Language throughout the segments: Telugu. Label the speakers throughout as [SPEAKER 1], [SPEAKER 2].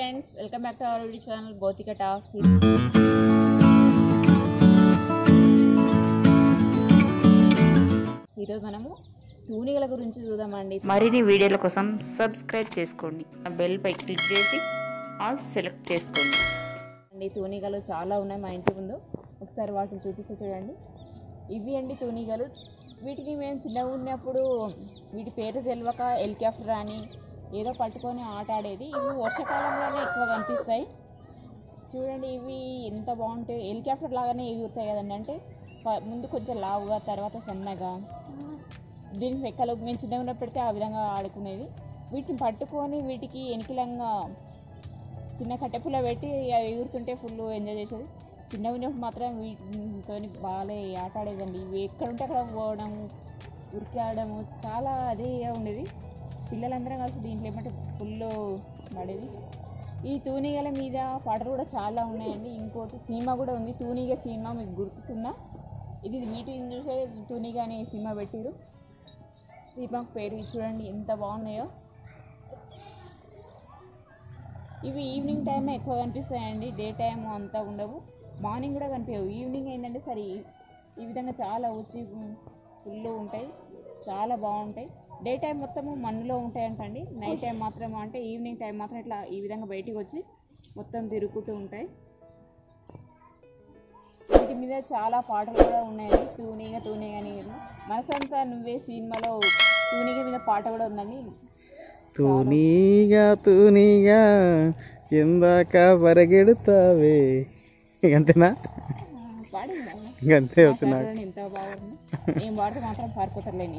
[SPEAKER 1] Friends welcome back to our video channel భౌతిక టాక్స్ ఈరోజు మనము తూనిగల గురించి చూద్దామండి
[SPEAKER 2] మరిన్ని వీడియోల కోసం సబ్స్క్రైబ్ చేసుకోండి బెల్ పై క్లిక్ చేసి ఆల్ సెలెక్ట్ చేసుకోండి
[SPEAKER 1] అండి తూనిగలు చాలా ఉన్నాయి మా ఇంటి ముందు ఒకసారి వాటిని చూపిస్తే చూడండి ఇవి అండి తూనిగలు వీటిని మేము చిన్నగా ఉన్నప్పుడు వీటి పేరు తెలియక హెలికాప్టర్ అని ఏదో పట్టుకొని ఆట ఆడేది ఇవి వర్షాకాలంలోనే ఎక్కువ కనిపిస్తాయి చూడండి ఇవి ఎంత బాగుంటాయి హెలికాప్టర్ లాగానే ఎగురుతాయి కదండి అంటే ప- ముందు కొంచెం లావుగా తర్వాత సన్నగా దీని రెక్కలు మేము చిన్నగా ఉన్నప్పుడు పెడితే ఆ విధంగా ఆడుకునేది వీటిని పట్టుకొని వీటికి ఎనికిలంగా చిన్న కట్టెపుల్ల పెట్టి అవి ఎగురుతుంటే ఫుల్ ఎంజాయ్ చేసేది చిన్న ఉన్నప్పుడు మాత్రం వీటితో బాగా ఆట ఆడేదండి ఇవి ఎక్కడ ఉంటే అక్కడ పోవడం ఉరికాడము చాలా అదేగా ఉండేది పిల్లలందరం కలిసి దీంట్లో ఏమంటే ఫుల్ పడేది ఈ తూనిగల మీద పాటలు కూడా చాలా ఉన్నాయండి ఇంకోటి సినిమా కూడా ఉంది తూనిగ సినిమా మీకు గుర్తుందా ఇది వీటిని చూసే తూనిగ అనే సినిమా పెట్టిరు సినిమాకు పేరు ఇది చూడండి ఎంత బాగున్నాయో ఇవి ఈవినింగ్ టైం ఎక్కువ కనిపిస్తాయండి డే టైం అంతా ఉండవు మార్నింగ్ కూడా కనిపించవు ఈవినింగ్ ఏంటంటే సరే ఈ- ఈ విధంగా చాలా వచ్చి ఫుల్ ఉంటాయి చాలా బాగుంటాయి డే టైం మొత్తము మన్నులో ఉంటాయంటండి నైట్ టైం మాత్రం అంటే ఈవినింగ్ టైం మాత్రం ఇట్లా ఈ విధంగా బయటికి వచ్చి మొత్తం తిరుగుతూ ఉంటాయి వీటి మీద చాలా పాటలు కూడా ఉన్నాయండి తూనీగ తూనీగ అని మనసంతా నువ్వే సినిమాలో తూనీగ మీద పాట కూడా ఉందండి
[SPEAKER 3] తూనీగా తూనీగా ఎందాక పరిగెడతావే అంతేనా
[SPEAKER 1] పాడిందా
[SPEAKER 3] ఇంకంతే వచ్చు నాకు
[SPEAKER 1] చూడండి ఎంత బాగుంది నేను వాడితే మాత్రం పారిపోతారులేని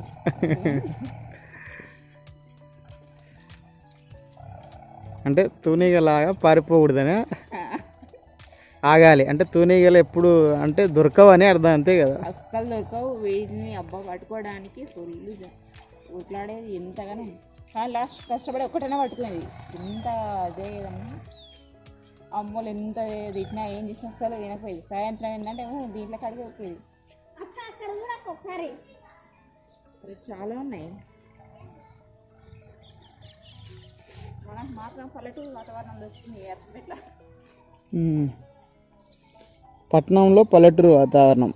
[SPEAKER 3] అంటే తూనీగలాగా పారిపోకూడదనే ఆగాలి అంటే తూనీగలు ఎప్పుడు అంటే దొరకవని అర్థం అంతే కదా
[SPEAKER 1] అస్సలు దొరకవు వీటిని అబ్బా పట్టుకోవడానికి ఫుల్ ఉట్లాడేది ఎంతగానో కానీ లాస్ట్ కష్టపడి ఒక్కటైనా పట్టుకునేది ఎంత అదే కదమ్మా అమ్మోళ్ళు ఎంత తిట్టినా ఏం చేసినా అసలు వినకపోయేది సాయంత్రం ఏంటంటే ఏమో దీంట్లో కడిగి ఒక్కేది అరే చాలా ఉన్నాయి మనకు మాత్రం పల్లెటూరు వాతావరణం వచ్చింది అర్థం ఇట్లా
[SPEAKER 3] ఉమ్. పట్నంలో పల్లెటూరు వాతావరణం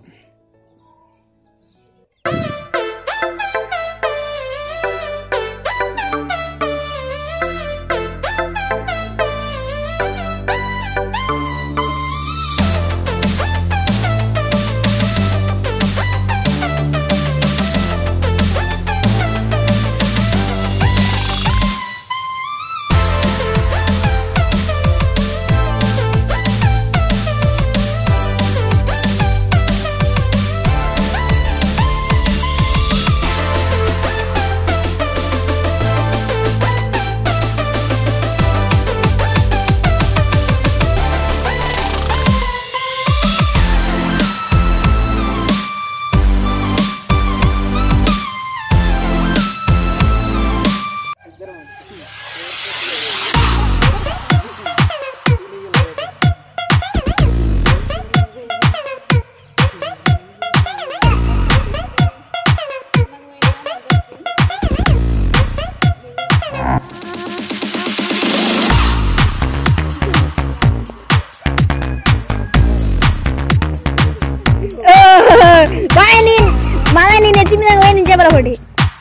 [SPEAKER 4] బాగా నేను మామ నేను ఎత్తి మీద పోయి నేను చెప్పాలి ఒకటి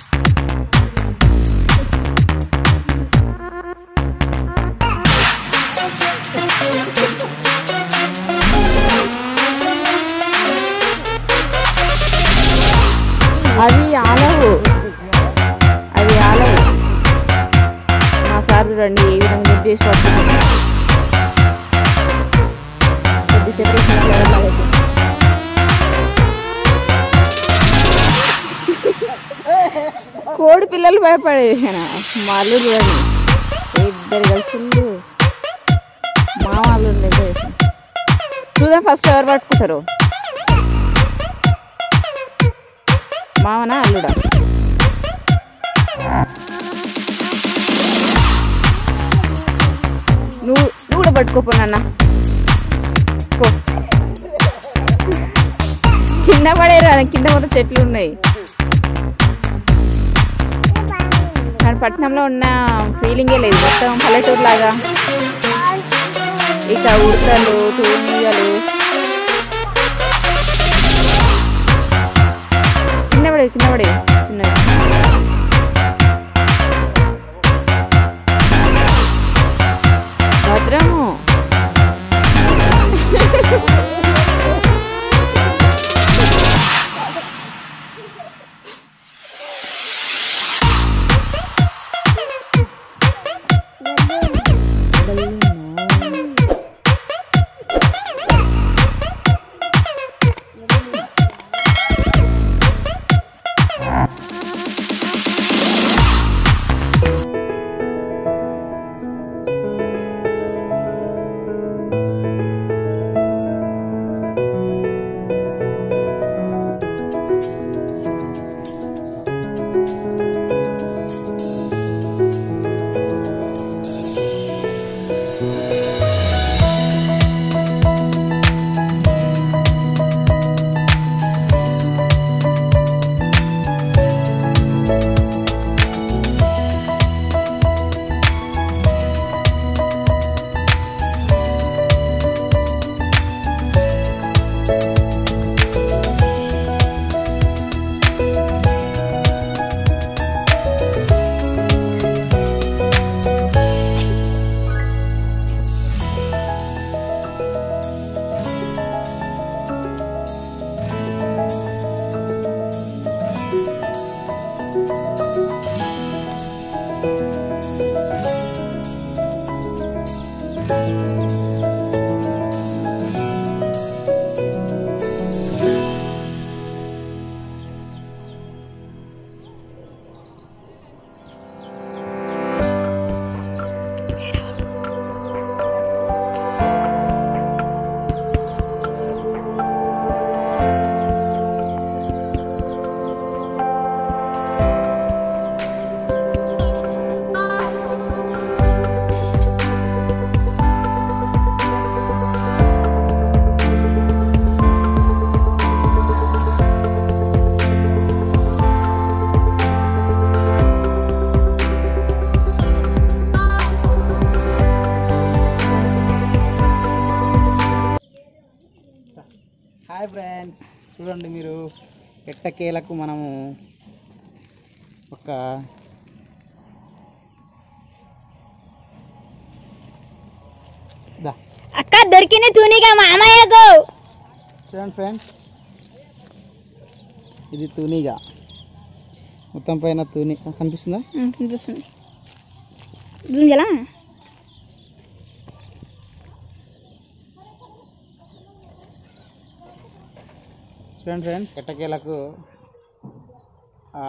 [SPEAKER 1] అవి ఆలవు అవి ఆలవు మా సార్ చూడండి ఏ విధంగా ముద్దు చేసి పడుతుంది కొద్దిసేపు ఇట్లా లాగైతే. కోడి పిల్లలు భయపడేది మా అల్లు చూడండి ఇద్దరు కలిసి మా వాళ్ళు చూద్దాం ఫస్ట్ ఎవరు పట్టుకుంటారు మావనా అల్లుడా నువ్వు నువ్వు కూడా పట్టుకోపో నాన్న పో కింద పడేరా కింద మొత్తం చెట్లు ఉన్నాయి కానీ పట్టణంలో ఉన్న ఫీలింగే లేదు మొత్తం పల్లెటూరు లాగా ఇక ఉడతలు తూనీగలు కింద పడే కింద పడే చిన్నవి భద్రము
[SPEAKER 3] హాయ్ ఫ్రెండ్స్ చూడండి మీరు ఎట్టకేలకు మనము ఒక దా
[SPEAKER 4] అక్క దొరికిన తూనిగా మామయ్యకు
[SPEAKER 3] చూడండి ఫ్రెండ్స్ ఇది తూనీగా మొత్తం పైన తూని కనిపిస్తుందా
[SPEAKER 4] కనిపిస్తుంది జూమ్ చేయాలా
[SPEAKER 3] చూడండి ఫ్రెండ్స్ ఎట్టకేలకు ఆ,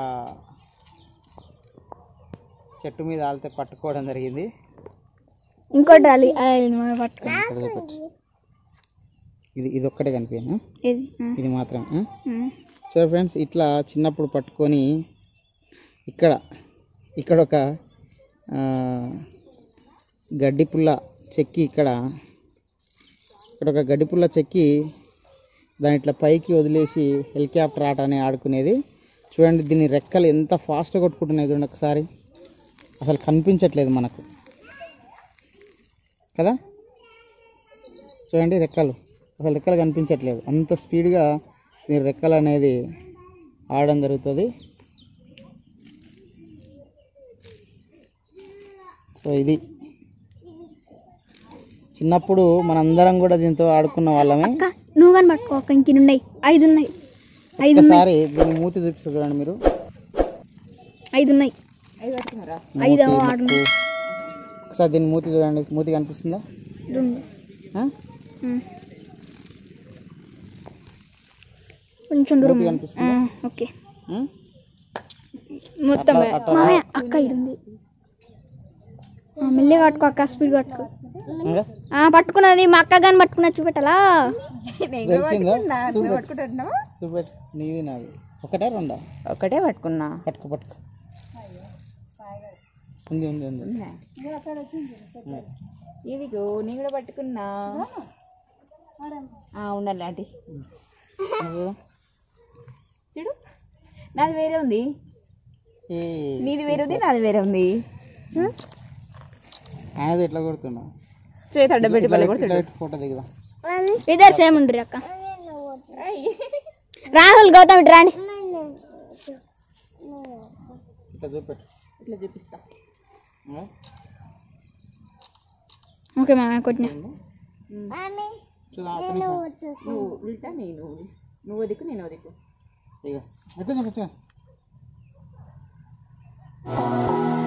[SPEAKER 3] చెట్టు మీద ఆలితే పట్టుకోవడం జరిగింది
[SPEAKER 4] ఇంకోటి రాలి మనం పట్టుకో
[SPEAKER 3] ఇక్కడ చూపొచ్చు. ఇది ఇది ఒక్కటే కనిపించను
[SPEAKER 4] ఏది ఆ,
[SPEAKER 3] ఇది మాత్రం ఆ?
[SPEAKER 4] ఆ.
[SPEAKER 3] చూడండి ఫ్రెండ్స్ ఇట్లా చిన్నప్పుడు పట్టుకొని ఇక్కడ ఇక్కడ ఒక ఆ, గడ్డి పుల్ల చెక్కి ఇక్కడ ఇక్కడ ఒక గడ్డి పుల్ల చెక్కి దాని ఇట్లా పైకి వదిలేసి హెలికాప్టర్ ఆట అని ఆడుకునేది చూడండి దీని రెక్కలు ఎంత ఫాస్ట్గా కొట్టుకుంటున్నాయి చూడండి ఒకసారి అసలు కనిపించట్లేదు మనకు కదా చూడండి రెక్కలు అసలు రెక్కలు కనిపించట్లేదు అంత స్పీడ్గా మీరు రెక్కలు అనేది ఆడడం జరుగుతుంది సో ఇది చిన్నప్పుడు మనందరం కూడా దీంతో ఆడుకున్న వాళ్ళమే
[SPEAKER 4] అక్క నువ్వు కానీ పట్టుకో అక్క ఇంక ఉన్నాయి ఐదు ఉన్నాయి ఐదు ఉన్నాయి
[SPEAKER 3] ఒకసారి దీని మూతి చూపిస్తారు చూడండి మీరు
[SPEAKER 4] ఐదు ఉన్నాయి
[SPEAKER 1] అవి పట్టుకున్నారా
[SPEAKER 4] ఐదు
[SPEAKER 3] మూతి,
[SPEAKER 4] ఆడు
[SPEAKER 3] ముక్కు. ఒకసారి దీని మూతి చూడండి మూతి కనిపిస్తుందా
[SPEAKER 4] రెండు
[SPEAKER 3] ఆ?
[SPEAKER 4] ఆ. కొంచెం దూరం
[SPEAKER 3] మూతి
[SPEAKER 4] ఆ,
[SPEAKER 3] కనిపిస్తుందా
[SPEAKER 4] ఓకే
[SPEAKER 3] ఆ?
[SPEAKER 4] మొత్తం మామయ్య అక్క ఇది ఉంది ఆ, మెల్లిగా పట్టుకో అక్క స్పీడ్ పట్టుకో
[SPEAKER 3] ఇంకా?
[SPEAKER 4] ఆ పట్టుకున్నది మా అక్క కానీ పట్టుకున్నా చూపెట్టాలా
[SPEAKER 3] దొరికిందా చూపెట్టు. చూపెట్టు నీది నాది ఒకటే రెండా
[SPEAKER 1] ఒకటే పట్టుకున్నా
[SPEAKER 3] పట్టుకో పట్టుకో ఉంది ఉంది ఉంది ఉన్నాయి.
[SPEAKER 1] ఇదిగో నేను కూడా పట్టుకున్నా ఆ, ఉండాలి ఆంటీ
[SPEAKER 3] అదే.
[SPEAKER 1] చూడు నాది వేరే ఉంది
[SPEAKER 3] ఏ
[SPEAKER 1] నీది వేరే ఉంది నాది వేరే ఉంది
[SPEAKER 3] ఆయనది ఎట్లా కొడుతున్నా
[SPEAKER 1] చేతి అడ్డబెట్టి బలి కొడతాడు
[SPEAKER 3] లైట్ ఫోటో దిగుదాం
[SPEAKER 4] ఇద్దరు సేమ్ ఉండ్రి అక్క రాహుల్ గౌతమ్ ఇటు రండి
[SPEAKER 3] ఇట్లా చూపెట్టు
[SPEAKER 1] ఇట్లా చూపిస్తా
[SPEAKER 3] ఆ?
[SPEAKER 4] ఓకే మా కొట్టిన
[SPEAKER 3] చూద్దాం ఒక్క నిమిషం
[SPEAKER 1] నువ్వు ఉల్టా నేను నువ్వు దిక్కు నేను దిక్కు
[SPEAKER 3] ఇక ఎక్కువ ఎక్కువ